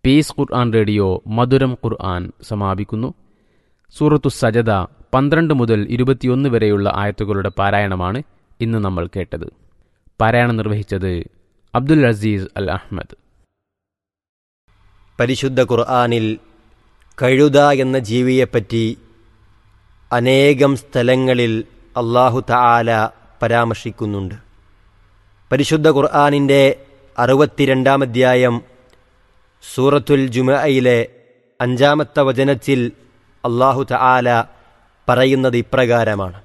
piece ഖുർആൻ radio മധുരം ഖുർആൻ സമാപിക്കുന്നു സൂറത്തു സജദ പന്ത്രണ്ട് മുതൽ ഇരുപത്തിയൊന്ന് വരെയുള്ള ആയത്തുകളുടെ പാരായണമാണ് ഇന്ന് നമ്മൾ കേട്ടത് പാരായണം നിർവഹിച്ചത് അബ്ദുൽ അസീസ് അൽ അഹമ്മദ് പരിശുദ്ധ ഖുർആാനിൽ കഴുത എന്ന ജീവിയെപ്പറ്റി അനേകം സ്ഥലങ്ങളിൽ അള്ളാഹു തആല പരാമർശിക്കുന്നുണ്ട് പരിശുദ്ധ ഖുർആാനിൻ്റെ അറുപത്തിരണ്ടാം അധ്യായം സൂറത്തുൽ ജുമയിലെ അഞ്ചാമത്തെ വചനത്തിൽ അള്ളാഹു തആല പറയുന്നത് ഇപ്രകാരമാണ്